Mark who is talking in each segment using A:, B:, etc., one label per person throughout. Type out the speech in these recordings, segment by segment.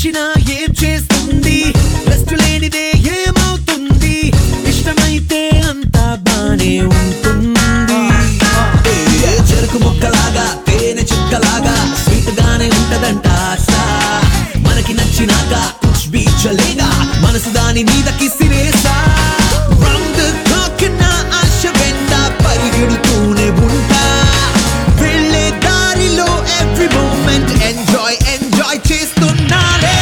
A: నచ్చినా ఏం చేస్తుంది రెస్ట్ లేనిదే ఏమవుతుంది ఇష్టమైతే అంతా బానే ఉంటుంది ఏ చెరుకు ముక్కలాగా తేనె చుక్కలాగా స్వీట్ గానే ఉంటదంట ఆశ మనకి నచ్చినాక కుచ్ బీ చలేగా మనసు దాని మీదకి సిరేసా Round the clock నా ఆశ వెంట పరిగెడుతూనే ఉంటా వెళ్ళే దారిలో ఎవ్రీ మూమెంట్ ఎంజాయ్ ఎంజాయ్ చేస్తున్నారే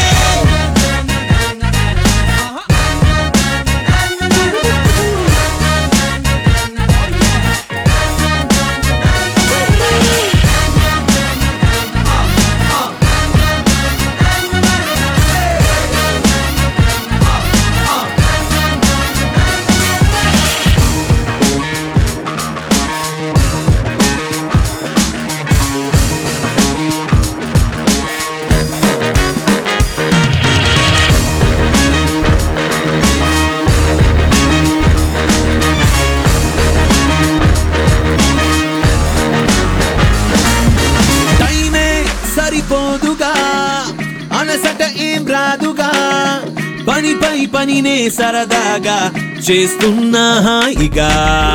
A: టైమే సరిపోదుగా అనసట ఏం రాదుగా పనిపై పనినే సరదాగా చేస్తున్నా హాయిగా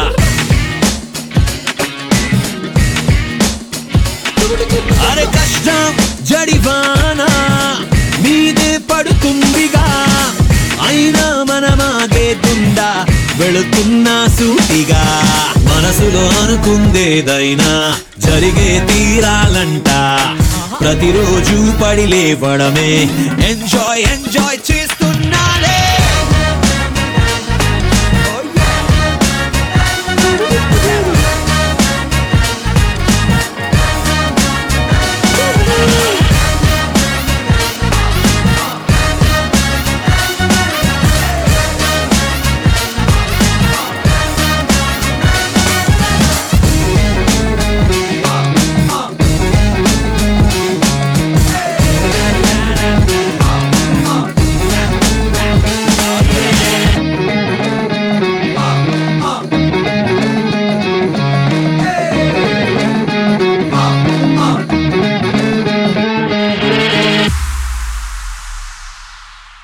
A: అరే కష్టం జడివానా మీదే పడుతుందిగా అయినా మనమాగేతుందా వెళుతున్నా సూటిగా మనసులో అనుకుందేదైనా జరిగే తీరాలంట ప్రతిరోజు పడి లేవడమే ఎంజాయ్ ఎంజాయ్ చే